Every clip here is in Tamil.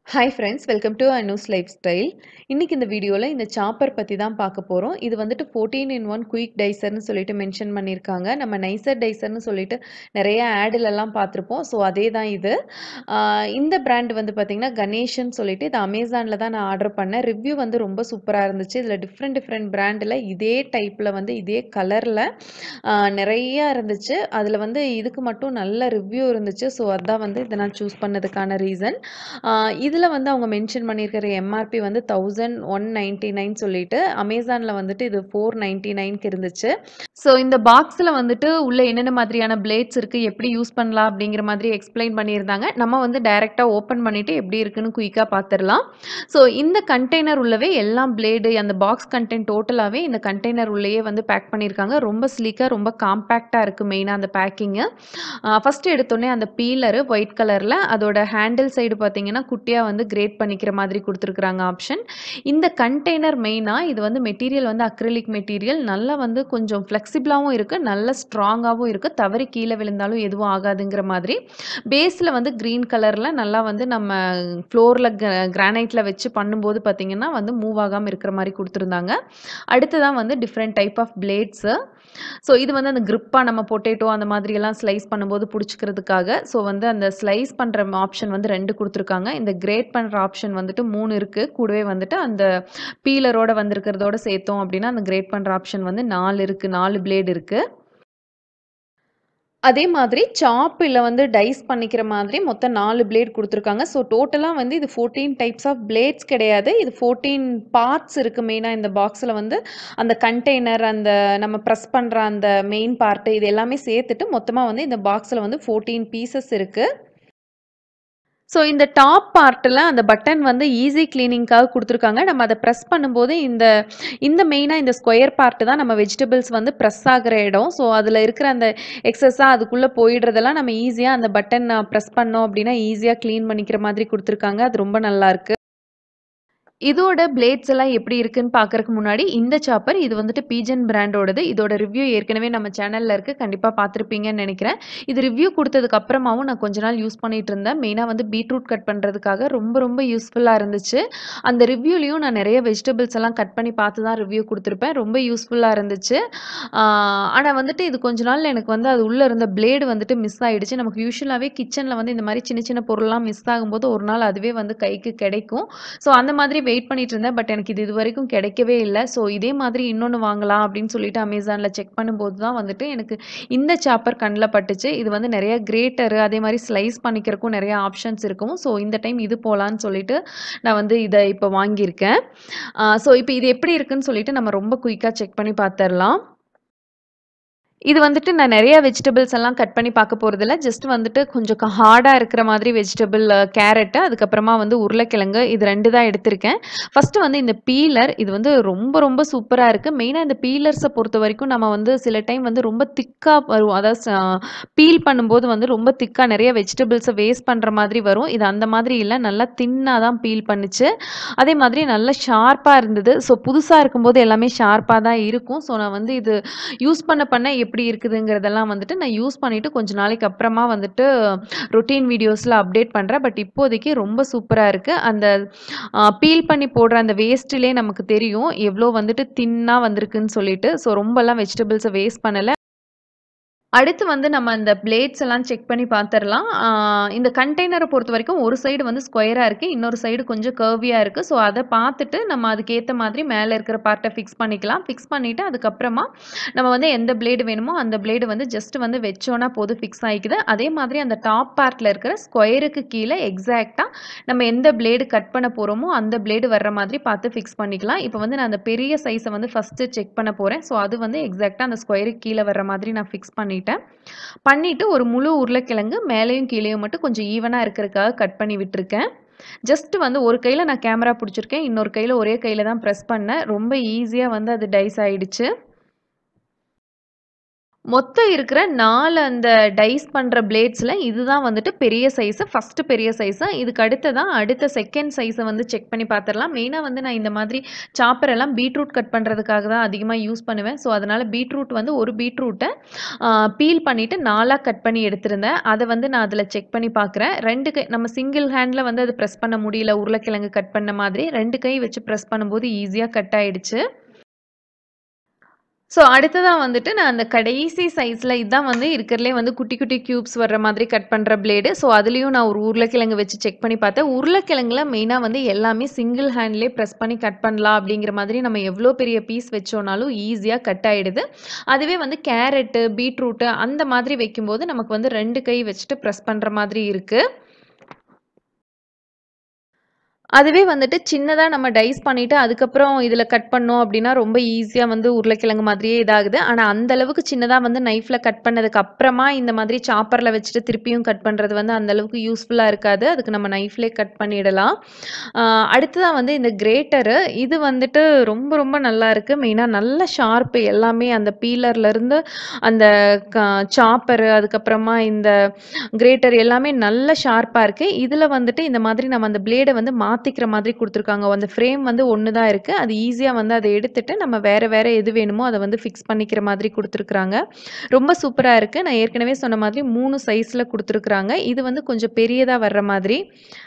Hi friends welcome to Anu's lifestyle இன்றைக்கி இந்த வீடியோவில் இந்த சாப்பர் பற்றி தான் பார்க்க போகிறோம் இது வந்துட்டு ஃபோர்டீன் இன் ஒன் குயிக் டைசர்னு சொல்லிட்டு மென்ஷன் பண்ணியிருக்காங்க நம்ம நைசர் டைசர்னு சொல்லிட்டு நிறைய ஆடிலெல்லாம் பார்த்துருப்போம் ஸோ அதே தான் இது ஆஹ் இந்த பிராண்ட் வந்து பார்த்திங்கன்னா கணேஷன் சொல்லிட்டு இது அமேசானில் தான் நான் ஆர்டர் பண்ணேன் ரிவ்யூ வந்து ரொம்ப சூப்பராக இருந்துச்சு இதில் டிஃப்ரெண்ட் டிஃப்ரெண்ட் பிராண்டில் இதே டைப்பில் வந்து இதே கலரில் நிறைய இருந்துச்சு அதில் வந்து இதுக்கு மட்டும் நல்ல ரிவ்யூ இருந்துச்சு ஸோ அதான் வந்து இதை நான் சூஸ் பண்ணதுக்கான ரீசன் இதில் வந்து அவங்க மென்ஷன் பண்ணியிருக்கிற எம்ஆர்பி வந்து தௌசண்ட் ஒன் நைன்ட்டி நைன் சொல்லிட்டு அமேசானில் வந்துட்டு இது ஃபோர் நைன்ட்டி நைன்க்கு இருந்துச்சு ஸோ இந்த பாக்ஸில் வந்துட்டு உள்ள என்னென்ன மாதிரியான பிளேட்ஸ் இருக்குது எப்படி யூஸ் பண்ணலாம் அப்படிங்கிற மாதிரி எக்ஸ்பிளைன் பண்ணியிருந்தாங்க நம்ம வந்து டைரெக்டாக ஓப்பன் பண்ணிவிட்டு எப்படி இருக்குன்னு குயிக்காக பார்த்துடலாம் ஸோ இந்த கண்டெய்னர் உள்ளவே எல்லாம் பிளேடு அந்த பாக்ஸ் கண்டென்ட் டோட்டலாகவே இந்த கண்டெய்னர் உள்ளேயே வந்து பேக் பண்ணியிருக்காங்க ரொம்ப ஸ்லீக்காக ரொம்ப காம்பேக்டாக இருக்குது மெயினாக அந்த பேக்கிங்கு ஃபஸ்ட்டு எடுத்தோடனே அந்த பீலரு ஒயிட் கலரில் அதோட ஹேண்டில் சைடு பார்த்தீங்கன்னா குட்டியாக வந்து கிரேட் பண்ணிக்கிற மாதிரி கொடுத்துருக்குறாங்க ஆப்ஷன் இந்த கண்டெய்னர் மெயினாக இது வந்து மெட்டீரியல் வந்து அக்ரிலிக் மெட்டீரியல் நல்லா வந்து கொஞ்சம் ஃப்ளெக்சிபிளாகவும் இருக்குது நல்ல ஸ்ட்ராங்காகவும் இருக்குது தவறி கீழே விழுந்தாலும் எதுவும் ஆகாதுங்கிற மாதிரி பேஸில் வந்து க்ரீன் கலரில் நல்லா வந்து நம்ம ஃப்ளோரில் கிரானைட்டில் வச்சு பண்ணும்போது பார்த்திங்கன்னா வந்து மூவ் ஆகாமல் இருக்கிற மாதிரி கொடுத்துருந்தாங்க அடுத்ததான் வந்து different type of blades so இது வந்து அந்த க்ரிப்பாக நம்ம பொட்டேட்டோ அந்த மாதிரியெல்லாம் ஸ்லைஸ் பண்ணும்போது பிடிச்சிக்கிறதுக்காக ஸோ வந்து அந்த ஸ்லைஸ் பண்ணுற ஆப்ஷன் வந்து ரெண்டு கொடுத்துருக்காங்க இந்த கிரேட் பண்ணுற ஆப்ஷன் வந்துட்டு மூணு இருக்குது கூடவே வந்துட்டு அந்த பீலரோட வந்திருக்கிறதோட சேர்த்தோம் அப்படின்னா அந்த கிரேட் பண்ணுற ஆப்ஷன் வந்து நாலு இருக்குது நாலு பிளேடு இருக்குது அதே மாதிரி சாப்பில் வந்து டைஸ் பண்ணிக்கிற மாதிரி மொத்தம் நாலு பிளேட் கொடுத்துருக்காங்க ஸோ டோட்டலாக வந்து இது ஃபோர்டீன் டைப்ஸ் ஆஃப் பிளேட்ஸ் கிடையாது இது ஃபோர்டீன் பார்ட்ஸ் இருக்குது மெயினாக இந்த பாக்ஸில் வந்து அந்த கண்டெய்னர் அந்த நம்ம ப்ரெஸ் பண்ணுற அந்த மெயின் பார்ட்டு இது எல்லாமே சேர்த்துட்டு மொத்தமாக வந்து இந்த பாக்ஸில் வந்து ஃபோர்டீன் பீசஸ் இருக்குது ஸோ இந்த டாப் பார்ட்டில் அந்த பட்டன் வந்து ஈஸி கிளீனிங்காக கொடுத்துருக்காங்க நம்ம அதை ப்ரெஸ் பண்ணும்போது இந்த இந்த மெயினாக இந்த ஸ்கொயர் பார்ட்டு தான் நம்ம வெஜிடபிள்ஸ் வந்து ப்ரெஸ் ஆகிற இடம் ஸோ அதில் இருக்கிற அந்த எக்ஸஸாக அதுக்குள்ளே போயிடுறதெல்லாம் நம்ம ஈஸியாக அந்த பட்டன் ப்ரெஸ் பண்ணோம் அப்படின்னா ஈஸியாக க்ளீன் பண்ணிக்கிற மாதிரி கொடுத்துருக்காங்க அது ரொம்ப நல்லாயிருக்கு இதோட பிளேட்ஸ் எல்லாம் எப்படி இருக்குன்னு பார்க்கறதுக்கு முன்னாடி இந்த சாப்பர் இது வந்துட்டு பீஜன் பிராண்டோடது இதோட ரிவ்யூ ஏற்கனவே நம்ம சேனலில் இருக்குது கண்டிப்பாக பார்த்துருப்பீங்கன்னு நினைக்கிறேன் இது ரிவ்யூ கொடுத்ததுக்கு அப்புறமாவும் நான் கொஞ்ச நாள் யூஸ் பண்ணிட்டு இருந்தேன் மெயினாக வந்து பீட்ரூட் கட் பண்ணுறதுக்காக ரொம்ப ரொம்ப யூஸ்ஃபுல்லாக இருந்துச்சு அந்த ரிவ்யூலையும் நான் நிறைய வெஜிடபிள்ஸ் எல்லாம் கட் பண்ணி பார்த்து தான் ரிவ்யூ கொடுத்துருப்பேன் ரொம்ப யூஸ்ஃபுல்லாக இருந்துச்சு ஆனால் வந்துட்டு இது கொஞ்ச நாள் எனக்கு வந்து அது உள்ளே இருந்த பிளேடு வந்துட்டு மிஸ் ஆகிடுச்சு நமக்கு யூஸ்வலாகவே கிச்சனில் வந்து இந்த மாதிரி சின்ன சின்ன பொருள்லாம் மிஸ் ஆகும்போது ஒரு நாள் அதுவே வந்து கைக்கு கிடைக்கும் ஸோ அந்த மாதிரி வெயிட் பண்ணிட்டு இருந்தேன் பட் எனக்கு இது இது வரைக்கும் கிடைக்கவே இல்லை ஸோ இதே மாதிரி இன்னொன்று வாங்கலாம் அப்படின்னு சொல்லிட்டு அமேசானில் செக் பண்ணும்போது தான் வந்துட்டு எனக்கு இந்த சாப்பர் கண்ணில் பட்டுச்சு இது வந்து நிறைய கிரேட்டரு அதே மாதிரி ஸ்லைஸ் பண்ணிக்கிறக்கும் நிறைய ஆப்ஷன்ஸ் இருக்கும் ஸோ இந்த டைம் இது போகலான்னு சொல்லிட்டு நான் வந்து இதை இப்போ வாங்கியிருக்கேன் ஸோ இப்போ இது எப்படி இருக்குன்னு சொல்லிட்டு நம்ம ரொம்ப குயிக்காக செக் பண்ணி பார்த்துடலாம் இது வந்துட்டு நான் நிறைய வெஜிடபிள்ஸ் எல்லாம் கட் பண்ணி பார்க்க போகிறதில்ல ஜஸ்ட் வந்துட்டு கொஞ்சம் ஹார்டாக இருக்கிற மாதிரி வெஜிடபிள் கேரட்டு அதுக்கப்புறமா வந்து உருளைக்கிழங்கு இது ரெண்டு தான் எடுத்திருக்கேன் ஃபஸ்ட்டு வந்து இந்த பீலர் இது வந்து ரொம்ப ரொம்ப சூப்பராக இருக்குது மெயினாக இந்த பீலர்ஸை பொறுத்த வரைக்கும் நம்ம வந்து சில டைம் வந்து ரொம்ப திக்காக வரும் அதாவது பீல் பண்ணும்போது வந்து ரொம்ப திக்காக நிறைய வெஜிடபிள்ஸை வேஸ்ட் பண்ணுற மாதிரி வரும் இது அந்த மாதிரி இல்லை நல்லா தின்னாக தான் பீல் பண்ணுச்சு அதே மாதிரி நல்லா ஷார்ப்பாக இருந்தது ஸோ புதுசாக இருக்கும்போது எல்லாமே ஷார்ப்பாக தான் இருக்கும் ஸோ நான் வந்து இது யூஸ் பண்ண பண்ண எப்படி இருக்குதுங்கிறதெல்லாம் வந்துட்டு நான் யூஸ் பண்ணிவிட்டு கொஞ்ச நாளைக்கு அப்புறமா வந்துட்டு ரொட்டீன் வீடியோஸில் அப்டேட் பண்ணுறேன் பட் இப்போதைக்கு ரொம்ப சூப்பராக இருக்குது அந்த பீல் பண்ணி போடுற அந்த வேஸ்ட்டிலே நமக்கு தெரியும் எவ்வளோ வந்துட்டு தின்னாக வந்திருக்குன்னு சொல்லிட்டு ஸோ ரொம்பலாம் வெஜிடபிள்ஸை வேஸ்ட் பண்ணலை அடுத்து வந்து நம்ம அந்த பிளேட்ஸ் எல்லாம் செக் பண்ணி பார்த்துடலாம் இந்த கண்டெய்னரை பொறுத்த வரைக்கும் ஒரு சைடு வந்து ஸ்கொயராக இருக்குது இன்னொரு சைடு கொஞ்சம் கர்வியாக இருக்குது ஸோ அதை பார்த்துட்டு நம்ம அதுக்கேற்ற மாதிரி மேலே இருக்கிற பார்ட்டை ஃபிக்ஸ் பண்ணிக்கலாம் ஃபிக்ஸ் பண்ணிவிட்டு அதுக்கப்புறமா நம்ம வந்து எந்த பிளேடு வேணுமோ அந்த பிளேடு வந்து ஜஸ்ட் வந்து வச்சோன்னா போதும் ஃபிக்ஸ் ஆகிக்குது அதே மாதிரி அந்த டாப் பார்ட்டில் இருக்கிற ஸ்கொயருக்கு கீழே எக்ஸாக்டாக நம்ம எந்த பிளேடு கட் பண்ண போகிறோமோ அந்த பிளேடு வர்ற மாதிரி பார்த்து ஃபிக்ஸ் பண்ணிக்கலாம் இப்போ வந்து நான் அந்த பெரிய சைஸை வந்து ஃபஸ்ட்டு செக் பண்ண போகிறேன் ஸோ அது வந்து எக்ஸாக்டாக அந்த ஸ்கொயருக்கு கீழே வர்ற மாதிரி நான் ஃபிக்ஸ் பண்ணிட்டேன் பண்ணிவிட்டு ஒரு முழு உருளைக்கிழங்கு மேலேயும் கீழேயும் மட்டும் கொஞ்சம் ஈவனாக இருக்கிறதுக்காக கட் பண்ணி விட்டுருக்கேன் ஜஸ்ட் வந்து ஒரு கையில் நான் கேமரா பிடிச்சிருக்கேன் இன்னொரு கையில் ஒரே கையில் தான் ப்ரெஸ் பண்ணேன் ரொம்ப ஈஸியாக வந்து அது டைஸ் ஆகிடுச்சு மொத்தம் இருக்கிற 4 அந்த டைஸ் பண்ற பிளேட்ஸ்ல இதுதான் வந்துட்டு பெரிய சைஸு. ஃபர்ஸ்ட்டு பெரிய சைஸு. இதுக்கு அடுத்ததா அடுத்த செகண்ட் சைஸ வந்து செக் பண்ணி பார்த்துரலாம். மெயினா வந்து நான் இந்த மாதிரி சாப்பர் எல்லாம் பீட்ரூட் கட் பண்றதுக்காக தான் அதிகமா யூஸ் பண்ணுவேன். ஸோ, அதனால பீட்ரூட் வந்து ஒரு பீட்ரூட்ட அ பீல் பண்ணிட்டு 4ஆ கட் பண்ணி எடுத்திருந்தேன். அத வந்து நான் அதில செக் பண்ணி பார்க்குறேன். 2 கை நம்ம சிங்கிள் ஹேண்ட்ல வந்து அத பிரஸ் பண்ண முடியல. உருளைக்கிழங்கு கட் பண்ண மாதிரி 2 கை வச்சு பிரஸ் பண்ணும்போது ஈஸியா கட் ஆயிடுச்சு. ஸோ, அடுத்ததா வந்துட்டு நான் அந்த கடைசி சைஸ்ல இதான் வந்து இருக்கிறதுலே வந்து குட்டி குட்டி கியூப்ஸ் வர்ற மாதிரி கட் பண்ற பிளேடு. ஸோ, அதுலயும் நான் ஒரு உருளைக்கிழங்கு வச்சு செக் பண்ணி பார்த்தேன். உருளைக்கிழங்குல மெயினா வந்து எல்லாமே சிங்கிள் ஹேண்ட்லயே பிரஸ் பண்ணி கட் பண்ணலாம் அப்படிங்கிற மாதிரி நம்ம எவ்வளோ பெரிய பீஸ் வச்சோம்னாலும் ஈஸியா கட் ஆயிடுது. அதுவே வந்து கேரட்டு, பீட்ரூட்டு அந்த மாதிரி வைக்கும்போது நமக்கு வந்து 2 கை வச்சுட்டு பிரஸ் பண்ற மாதிரி இருக்கு. அதுவே வந்துட்டு சின்னதா நம்ம டைஸ் பண்ணிட்டு அதுக்கப்புறம் இதில கட் பண்ணோம் அப்படின்னா, ரொம்ப ஈஸியா வந்து உருளைக்கிழங்கு மாதிரியே இதாகுது. ஆனா, அந்த அளவுக்கு சின்னதா வந்து நைஃப்ல கட் பண்ணதுக்கு அப்புறமா இந்த மாதிரி சாப்பர்ல வச்சுட்டு திருப்பியும் கட் பண்றது வந்து அந்த அளவுக்கு யூஸ்ஃபுல்லா இருக்காது. அதுக்கு நம்ம நைஃப்லயே கட் பண்ணிடலாம். அ அடுத்ததா வந்து இந்த கிரேட்டரு. இது வந்துட்டு ரொம்ப ரொம்ப நல்லாயிருக்கு. மெயினா நல்ல ஷார்ப்பு எல்லாமே அந்த பீலர்லேருந்து அந்த க சாப்பரு அதுக்கப்புறமா இந்த கிரேட்டர் எல்லாமே நல்ல ஷார்ப்பா இருக்கு. இதில வந்துட்டு இந்த மாதிரி நம்ம அந்த பிளேட வந்து மாத்திக்கிற மாதிரி குடுத்துருக்காங்க. அந்த ஃப்ரேம் வந்து ஒண்ணு தான் இருக்கு. அது ஈஸியா வந்து அத எடுத்துட்டு நம்ம வேற வேற எது வேணுமோ அத வந்து ஃபிக்ஸ் பண்ணிக்கிற மாதிரி குடுத்துருக்காங்க. ரொம்ப சூப்பரா இருக்கு. நான் ஏற்கனவே சொன்ன மாதிரி 3 சைஸ்ல குடுத்துருக்காங்க. இது வந்து கொஞ்சம் பெரியதா வர்ற மாதிரி.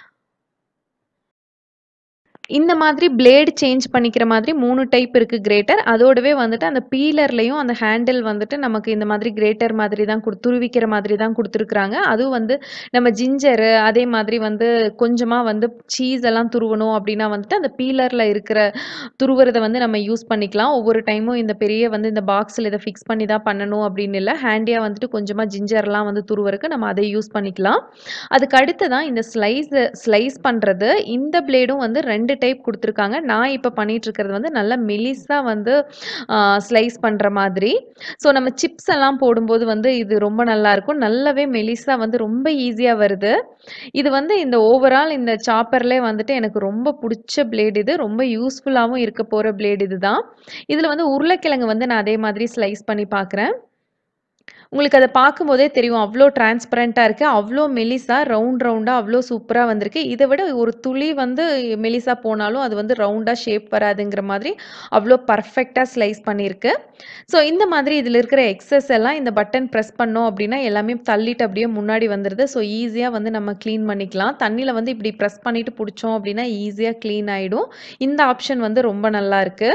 இந்த மாதிரி பிளேடு சேஞ்ச் பண்ணிக்கிற மாதிரி 3 டைப் இருக்கு கிரேட்டர். அதோடவே வந்துட்டு அந்த பீலர்லயும் அந்த ஹேண்டில் வந்துட்டு நமக்கு இந்த மாதிரி கிரேட்டர் மாதிரி தான் குடுத் துருவிக்கிற மாதிரி தான் குடுத்துருக்காங்க. அதுவும் வந்து நம்ம ஜிஞ்சரு அதே மாதிரி வந்து கொஞ்சமா வந்து சீஸ் எல்லாம் துருவணும் அப்படின்னா வந்துட்டு அந்த பீலர்ல இருக்கிற துருவுறத வந்து நம்ம யூஸ் பண்ணிக்கலாம். ஒவ்வொரு டைமும் இந்த பெரிய வந்து இந்த பாக்ஸ்ல இத ஃபிக்ஸ் பண்ணி தான் பண்ணணும் அப்படின்னு இல்ல. ஹேண்டியா வந்துட்டு கொஞ்சமா ஜிஞ்சர்லாம் வந்து துருவறக்கு நம்ம அதை யூஸ் பண்ணிக்கலாம். அதுக்கு அடுத்ததா இந்த ஸ்லைஸு ஸ்லைஸ் பண்றது. இந்த பிளேடும் வந்து 2 டைப் குடுத்துருக்காங்க. நான் இப்ப பண்ணிட்டு இருக்கிறது வந்து நல்லா மெலிசா வந்து அ ஸ்லைஸ் பண்ற மாதிரி. ஸோ, நம்ம சிப்ஸ் எல்லாம் போடும்போது வந்து இது ரொம்ப நல்லாயிருக்கும். நல்லாவே மெலிசா வந்து ரொம்ப ஈஸியா வருது. இது வந்து இந்த ஓவரால் இந்த சாப்பர்லே வந்துட்டு எனக்கு ரொம்ப புடிச்ச பிளேடு இது. ரொம்ப யூஸ்ஃபுல்லாவும் இருக்க போற பிளேடு இதுதான். இதில வந்து உருளைக்கிழங்கு வந்து நான் அதே மாதிரி ஸ்லைஸ் பண்ணி பார்க்குறேன். உங்களுக்கு அத பார்க்கும்போதே தெரியும். அவ்ளோ டிரான்ஸ்பரன்ட்டா இருக்கு. அவ்ளோ மெலிசா ரவுண்ட் ரவுண்டா அவ்ளோ சூப்பரா வந்திருக்கு. இத விட ஒரு துளி வந்து மெலிசா போனாலும் அது வந்து ரவுண்டா ஷேப் வராதுங்கிற மாதிரி அவ்ளோ பெர்ஃபெக்ட்டா ஸ்லைஸ் பண்ணியிருக்கு. ஸோ, இந்த மாதிரி இதில இருக்கிற எக்ஸஸ் எல்லாம் இந்த பட்டன் பிரஸ் பண்ணோம் அப்படின்னா, எல்லாமே தள்ளிட்டு அப்படியே முன்னாடி வந்துருது. ஸோ, ஈஸியா வந்து நம்ம கிளீன் பண்ணிக்கலாம். தண்ணீல வந்து இப்படி பிரஸ் பண்ணிட்டு புடிச்சோம் அப்படின்னா, ஈஸியா கிளீன் ஆயிடும். இந்த ஆப்ஷன் வந்து ரொம்ப நல்லாயிருக்கு.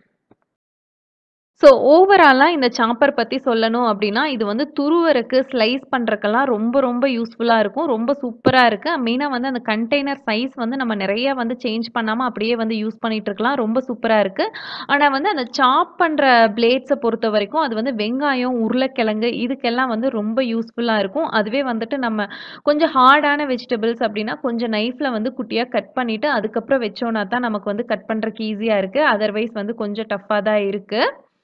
ஸோ, ஓவராலா இந்த சாப்பர் பத்தி சொல்லணும் அப்படின்னா, இது வந்து துருவறக்கு, ஸ்லைஸ் பண்றதுக்கெல்லாம் ரொம்ப ரொம்ப யூஸ்ஃபுல்லா இருக்கும். ரொம்ப சூப்பரா இருக்கு. மெயினா வந்து அந்த கண்டெய்னர் சைஸ் வந்து நம்ம நெறைய வந்து சேஞ்ச் பண்ணாம அப்படியே வந்து யூஸ் பண்ணிட்டு இருக்கலாம். ரொம்ப சூப்பரா இருக்கு. ஆனா வந்து அந்த சாப் பண்ற பிளேட்ஸ பொறுத்தவரைக்கும் அது வந்து வெங்காயம், உருளைக்கிழங்கு இதுக்கெல்லாம் வந்து ரொம்ப யூஸ்ஃபுல்லா இருக்கும். அதுவே வந்துட்டு நம்ம கொஞ்சம் ஹார்டான வெஜிடபிள்ஸ் அப்படின்னா, கொஞ்சம் நைஃப்ல வந்து குட்டியா கட் பண்ணிட்டு, அதுக்கப்புறம் வச்சோம்னா தான் நமக்கு வந்து கட் பண்றதுக்கு ஈஸியா இருக்கு. அதர்வைஸ் வந்து கொஞ்சம் டஃப்பா தான் இருக்கு.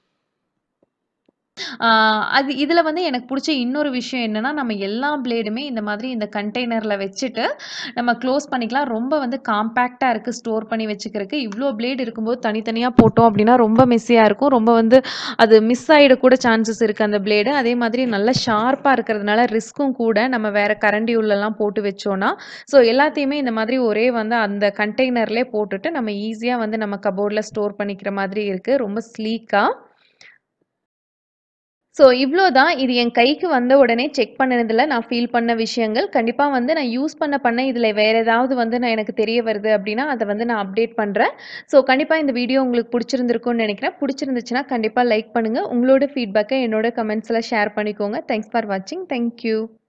ஆ அது இதில வந்து எனக்கு புடிச்ச இன்னொரு விஷயம் என்னன்னா, நம்ம எல்லா பிளேடுமே இந்த மாதிரி இந்த கண்டெய்னர்ல வச்சுட்டு, நம்ம க்ளோஸ் பண்ணிக்கலாம். ரொம்ப வந்து காம்பேக்ட்டா இருக்கு ஸ்டோர் பண்ணி வச்சுக்கிறதுக்கு. இவ்ளோ பிளேடு இருக்கும்போது தனித்தனியா போட்டோம் அப்படின்னா, ரொம்ப மெஸ்ஸியா இருக்கும். ரொம்ப வந்து அது மிஸ் ஆயிட கூட சான்சஸ் இருக்கு அந்த பிளேடு. அதே மாதிரி நல்லா ஷார்ப்பா இருக்கிறதுனால ரிஸ்க்கும் கூட. நம்ம வேற கரண்டி உள்ளலாம் போட்டு வச்சோம்னா. ஸோ, எல்லாத்தையுமே இந்த மாதிரி ஒரே வந்து அந்த கண்டெய்னர்லயே போட்டுட்டு, நம்ம ஈஸியா வந்து நம்ம கப்போர்ட்ல ஸ்டோர் பண்ணிக்கிற மாதிரி இருக்கு. ரொம்ப ஸ்லீக்கா. ஸோ, இவ்ளோ தான். இது என் கைக்கு வந்த உடனே செக் பண்ணதுல நான் ஃபீல் பண்ண விஷயங்கள். கண்டிப்பா வந்து நான் யூஸ் பண்ண பண்ண இதில வேற ஏதாவது வந்து நான் எனக்கு தெரிய வருது அப்படின்னா, அத வந்து நான் அப்டேட் பண்றேன். ஸோ, கண்டிப்பா இந்த வீடியோ உங்களுக்கு புடிச்சிருந்திருக்கும்னு நெனைக்கிறேன். புடிச்சிருந்துச்சுன்னா கண்டிப்பா லைக் பண்ணுங்க. உங்களோட ஃபீட்பேக்க என்னோட கமெண்ட்ஸ்ல ஷேர் பண்ணிக்கோங்க. தேங்க்ஸ் ஃபார் வாட்சிங். Thank you.